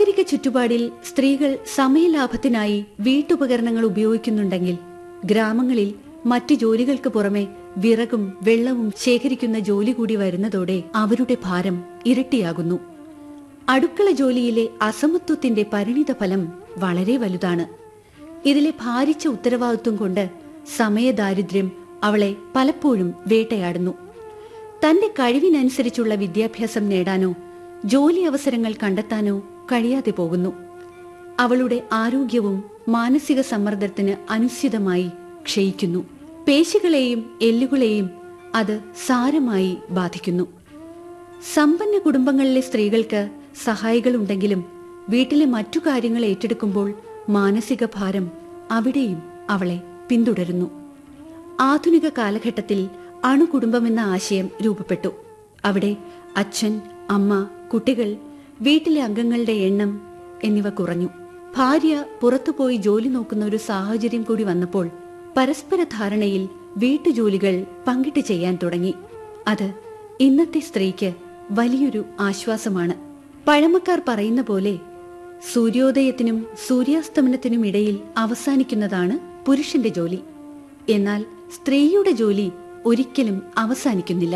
നാഗരിക ചുറ്റുപാടിൽ സ്ത്രീകൾ സമയലാഭത്തിനായി വീട്ടുപകരണങ്ങൾ ഉപയോഗിക്കുന്നുണ്ടെങ്കിൽ ഗ്രാമങ്ങളിൽ മറ്റു ജോലികൾക്ക് പുറമെ വിറകും വെള്ളവും ശേഖരിക്കുന്ന ജോലി കൂടി വരുന്നതോടെ അവരുടെ ഭാരം ഇരട്ടിയാകുന്നു അടുക്കള ജോലിയിലെ അസമത്വത്തിന്റെ പരിണിത ഫലം വളരെ വലുതാണ് ഇതിലെ ഭാരിച്ച ഉത്തരവാദിത്വം കൊണ്ട് സമയദാരിദ്ര്യം അവളെ പലപ്പോഴും വേട്ടയാടുന്നു തന്റെ കഴിവിനനുസരിച്ചുള്ള വിദ്യാഭ്യാസം നേടാനോ ജോലി അവസരങ്ങൾ കണ്ടെത്താനോ കഴിയാതെ പോകുന്നു അവളുടെ ആരോഗ്യവും മാനസിക സമ്മർദ്ദത്തിന് അനുസ്യൂതമായി ക്ഷയിക്കുന്നു പേശികളെയും എല്ലുകളെയും അത് സാരമായി ബാധിക്കുന്നു സമ്പന്ന കുടുംബങ്ങളിലെ സ്ത്രീകൾക്ക് സഹായികളുണ്ടെങ്കിലും വീട്ടിലെ മറ്റു കാര്യങ്ങൾ ഏറ്റെടുക്കുമ്പോൾ മാനസിക ഭാരം അവിടെയും അവളെ പിന്തുടരുന്നു ആധുനിക കാലഘട്ടത്തിൽ അണുകുടുംബമെന്ന ആശയം രൂപപ്പെട്ടു അവിടെ അച്ഛൻ അമ്മ കുട്ടികൾ വീട്ടിലെ അംഗങ്ങളുടെ എണ്ണം എന്നിവ കുറഞ്ഞു ഭാര്യ പുറത്തുപോയി ജോലി നോക്കുന്ന ഒരു സാഹചര്യം കൂടി വന്നപ്പോൾ പരസ്പര ധാരണയിൽ വീട്ടുജോലികൾ പങ്കിട്ട് ചെയ്യാൻ തുടങ്ങി അത് ഇന്നത്തെ സ്ത്രീക്ക് വലിയൊരു ആശ്വാസമാണ് പഴമക്കാർ പറയുന്ന പോലെ സൂര്യോദയത്തിനും സൂര്യാസ്തമനത്തിനും ഇടയിൽ അവസാനിക്കുന്നതാണ് പുരുഷന്റെ ജോലി എന്നാൽ സ്ത്രീയുടെ ജോലി ഒരിക്കലും അവസാനിക്കുന്നില്ല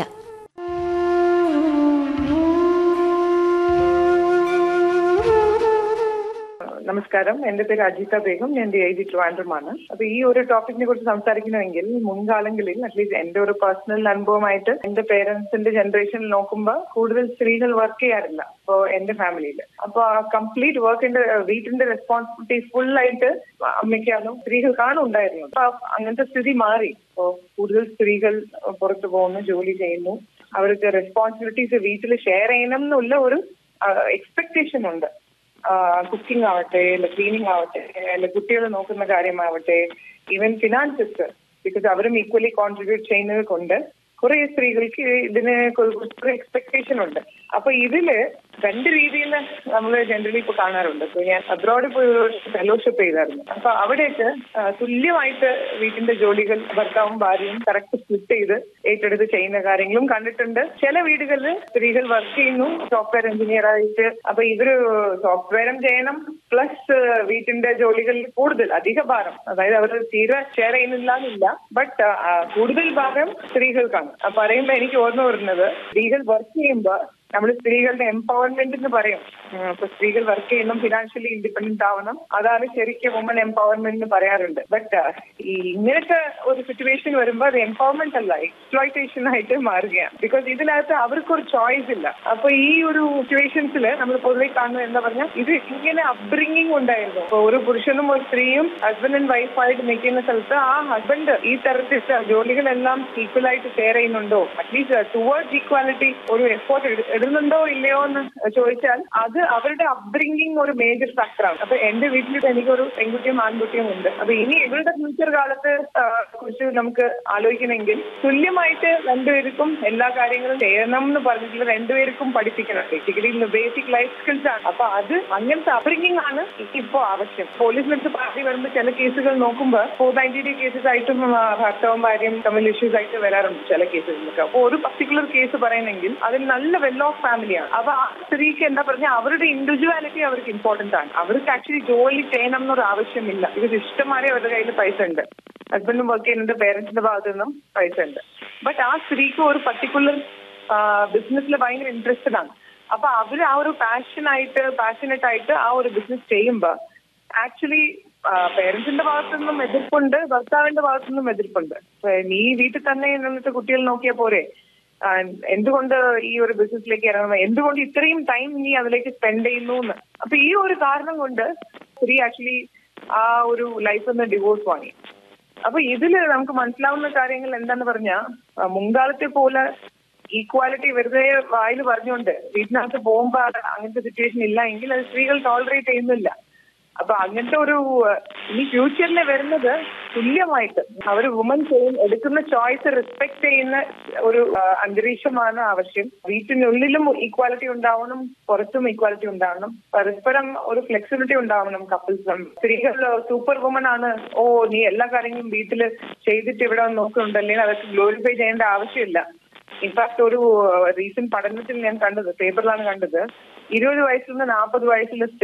നമസ്കാരം എന്റെ പേര് അജിത ബേഗം ഞാൻ ഡി ഐ ജി ട്രിവാൻഡ്രമാണ് അപ്പൊ ഈ ഒരു ടോപ്പിക്കിനെ കുറിച്ച് സംസാരിക്കണമെങ്കിൽ മുൻകാലങ്ങളിൽ അറ്റ്ലീസ്റ്റ് എന്റെ ഒരു പേഴ്സണൽ അനുഭവമായിട്ട് എന്റെ പേരൻസിന്റെ ജനറേഷനിൽ നോക്കുമ്പോൾ കൂടുതൽ സ്ത്രീകൾ വർക്ക് ചെയ്യാറില്ല ഇപ്പോ എന്റെ ഫാമിലിയിൽ അപ്പൊ കംപ്ലീറ്റ് വർക്കിന്റെ വീട്ടിന്റെ റെസ്പോൺസിബിലിറ്റി ഫുൾ ആയിട്ട് അമ്മയ്ക്കാണോ സ്ത്രീകൾക്കാണ് ഉണ്ടായിരുന്നത് അപ്പൊ അങ്ങനത്തെ സ്ഥിതി മാറി ഇപ്പോ കൂടുതൽ സ്ത്രീകൾ പുറത്തു പോകുന്നു ജോലി ചെയ്യുന്നു അവർക്ക് റെസ്പോൺസിബിലിറ്റീസ് വീട്ടിൽ ഷെയർ ചെയ്യണം എന്നുള്ള ഒരു എക്സ്പെക്ടേഷൻ ഉണ്ട് കുക്കിംഗ് ആവട്ടെ അല്ലെ ക്ലീനിങ് ആവട്ടെ അല്ലെ കുട്ടികളെ നോക്കുന്ന കാര്യമാവട്ടെ ഈവൻ ഫിനാൻസസ് ബിക്കോസ് അവരും ഈക്വലി കോൺട്രിബ്യൂട്ട് ചെയ്യുന്നത് കൊണ്ട് കുറെ സ്ത്രീകൾക്ക് ഇതിന് കുറെ എക്സ്പെക്ടേഷൻ ഉണ്ട് അപ്പൊ ഇതില് രണ്ട് രീതിയിൽ നമ്മൾ ജനറലി ഇപ്പൊ കാണാറുണ്ട് ഇപ്പൊ ഞാൻ അബ്രോഡ് പോയി ഫെലോഷിപ്പ് ചെയ്തായിരുന്നു അപ്പൊ അവിടേക്ക് തുല്യമായിട്ട് വീട്ടിന്റെ ജോലികൾ ഭർത്താവും ഭാര്യയും കറക്റ്റ് സ്പ്ലിറ്റ് ചെയ്ത് ഏറ്റെടുത്ത് ചെയ്യുന്ന കാര്യങ്ങളും കണ്ടിട്ടുണ്ട് ചില വീടുകളിൽ സ്ത്രീകൾ വർക്ക് ചെയ്യുന്നു സോഫ്റ്റ്വെയർ എഞ്ചിനീയർ ആയിട്ട് അപ്പൊ ഇവര് സോഫ്റ്റ്വെയറും ചെയ്യണം പ്ലസ് വീട്ടിന്റെ ജോലികളിൽ കൂടുതൽ അധിക ഭാരം അതായത് അവർ തീരെ ഷെയർ ചെയ്യുന്നില്ല എന്നില്ല ബട്ട് കൂടുതൽ ഭാഗം സ്ത്രീകൾക്കാണ് പറയുമ്പോ എനിക്ക് ഓർമ്മ വരുന്നത് സ്ത്രീകൾ വർക്ക് ചെയ്യുമ്പോൾ നമ്മൾ സ്ത്രീകളുടെ എംപവർമെന്റ് എന്ന് പറയും ഇപ്പൊ സ്ത്രീകൾ വർക്ക് ചെയ്യണം ഫിനാൻഷ്യലി ഇൻഡിപെൻഡന്റ് ആവണം അതാണ് ശരിക്കും വുമൺ എംപവർമെന്റ് എന്ന് പറയാറുണ്ട് ബട്ട് ഈ ഇങ്ങനത്തെ ഒരു സിറ്റുവേഷൻ വരുമ്പോൾ അത് എംപവർമെന്റ് അല്ല എക്സ്പ്ലോയിറ്റേഷൻ ആയിട്ട് മാറുകയാണ് ബിക്കോസ് ഇതിനകത്ത് അവർക്കൊരു ചോയ്സ് ഇല്ല അപ്പൊ ഈ ഒരു സിറ്റുവേഷൻസിൽ നമ്മൾ പൊതുവെ കാണുന്നത് എന്താ പറഞ്ഞാൽ ഇത് ഇങ്ങനെ അപ്ബ്രിങ്ങിങ് ഉണ്ടായിരുന്നു ഇപ്പൊ ഒരു പുരുഷനും ഒരു സ്ത്രീയും ഹസ്ബൻഡ് ആൻഡ് വൈഫായിട്ട് നിൽക്കുന്ന സ്ഥലത്ത് ആ ഹസ്ബൻഡ് ഈ തരത്തിൽ ജോലികളെല്ലാം ഈക്വൽ ആയിട്ട് ഷെയർ ചെയ്യുന്നുണ്ടോ അറ്റ്ലീസ്റ്റ് ടുവേർഡ്സ് ഈക്വാലിറ്റി ഒരു എഫോർട്ട് ഇടുന്നുണ്ടോ ഇല്ലയോ എന്ന് ചോദിച്ചാൽ അത് അവരുടെ അപ്ബ്രിങ്ങിങ് ഒരു മേജർ ഫാക്ടറാണ് അപ്പൊ എന്റെ വീട്ടിൽ എനിക്കൊരു പെൺകുട്ടിയും ആൺകുട്ടിയും ഉണ്ട് അപ്പൊ ഇനി ഇവരുടെ ഫ്യൂച്ചർ കാലത്ത് കുറിച്ച് നമുക്ക് ആലോചിക്കണമെങ്കിൽ തുല്യമായിട്ട് രണ്ടുപേർക്കും എല്ലാ കാര്യങ്ങളും ചെയ്യണം എന്ന് പറഞ്ഞിട്ടുള്ള രണ്ടുപേർക്കും പഠിപ്പിക്കണം ബേസിക്കലി ബേസിക് ലൈഫ് സ്കിൽസ് ആണ് അപ്പൊ അത് അങ്ങനത്തെ അപ്ബ്രിങ്ങിങ് ആണ് ഇപ്പോ ആവശ്യം പോലീസിനടുത്ത് പാർട്ടി വരുമ്പോൾ ചില കേസുകൾ നോക്കുമ്പോൾ ഫോർ നയൻറ്റി ഡി കേസസ് ആയിട്ടും ഭർത്താവും ഭാര്യയും തമ്മിൽ ഇഷ്യൂസ് ആയിട്ട് വരാറുണ്ട് ചില കേസുകളിലൊക്കെ അപ്പൊ ഒരു പർട്ടിക്കുലർ കേസ് പറയണമെങ്കിൽ അതിൽ നല്ല വെൽ ഓഫ് ഫാമിലിയാണ് അപ്പൊ ആ സ്ത്രീക്ക് എന്താ പറഞ്ഞാൽ അവരുടെ ഇൻഡിവിജ്വാലിറ്റി അവർക്ക് ഇമ്പോർട്ടന്റ് ആണ് അവർക്ക് ആക്ച്വലി ജോലി ചെയ്യണം എന്നൊരു ആവശ്യമില്ല ഇത് ഇഷ്ടമാരെ അവരുടെ കയ്യിൽ പൈസ ഉണ്ട് ഹസ്ബൻഡും വർക്ക് ചെയ്യുന്നുണ്ട് പേരൻസിന്റെ ഭാഗത്തു നിന്നും പൈസ ഉണ്ട് ബട്ട് ആ സ്ത്രീക്ക് ഒരു പർട്ടിക്കുലർ ബിസിനസ്സിൽ ഭയങ്കര ഇൻട്രസ്റ്റഡ് ആണ് അപ്പൊ അവർ ആ ഒരു പാഷനായിട്ട് പാഷനറ്റ് ആയിട്ട് ആ ഒരു ബിസിനസ് ചെയ്യുമ്പോൾ ആക്ച്വലി പേരൻസിന്റെ ഭാഗത്തു നിന്നും എതിർപ്പുണ്ട് ഭർത്താവിന്റെ ഭാഗത്തു നിന്നും എതിർപ്പുണ്ട് നീ വീട്ടിൽ തന്നെ നിന്നിട്ട് കുട്ടികൾ നോക്കിയാൽ പോരെ എന്തുകൊണ്ട് ഈ ഒരു ബിസിനസ്സിലേക്ക് ഇറങ്ങണം എന്തുകൊണ്ട് ഇത്രയും ടൈം നീ അതിലേക്ക് സ്പെൻഡ് ചെയ്യുന്നു എന്ന് അപ്പൊ ഈ ഒരു കാരണം കൊണ്ട് സ്ത്രീ ആക്ച്വലി ആ ഒരു ലൈഫിൽ നിന്ന് ഡിവോഴ്സ് വാങ്ങി അപ്പൊ ഇതില് നമുക്ക് മനസ്സിലാവുന്ന കാര്യങ്ങൾ എന്താന്ന് പറഞ്ഞാൽ മുൻകാലത്തെ പോലെ ഈക്വാലിറ്റി വെറുതെ വായിൽ പറഞ്ഞുകൊണ്ട് വീട്ടിനകത്ത് പോകുമ്പോ അങ്ങനത്തെ സിറ്റുവേഷൻ ഇല്ല എങ്കിൽ അത് സ്ത്രീകൾ ടോളറേറ്റ് ചെയ്യുന്നില്ല അപ്പൊ അങ്ങനത്തെ ഒരു ഇനി ഫ്യൂച്ചറിൽ വരുന്നത് തുല്യമായിട്ട് അവർ വുമൻ ചെയ്യും എടുക്കുന്ന ചോയ്സ് റെസ്പെക്ട് ചെയ്യുന്ന ഒരു അന്തരീക്ഷമാണ് ആവശ്യം വീട്ടിനുള്ളിലും ഈക്വാലിറ്റി ഉണ്ടാവണം പുറത്തും ഈക്വാലിറ്റി ഉണ്ടാവണം പരസ്പരം ഒരു ഫ്ലെക്സിബിലിറ്റി ഉണ്ടാവണം കപ്പിൾസ് സ്ത്രീകൾ സൂപ്പർ വുമൻ ആണ് ഓ നീ എല്ലാ കാര്യങ്ങളും വീട്ടിൽ ചെയ്തിട്ട് ഇവിടെ നോക്കുന്നുണ്ടല്ലേ അതൊക്കെ ഗ്ലോറിഫൈ ചെയ്യേണ്ട ആവശ്യമില്ല ഇൻഫാക്ട് ഒരു റീസെന്റ് പഠനത്തിൽ ഞാൻ കണ്ടത് പേപ്പറിലാണ് കണ്ടത് ഇരുപത് വയസ്സിൽ നിന്ന് നാൽപ്പത് വയസ്സിലെ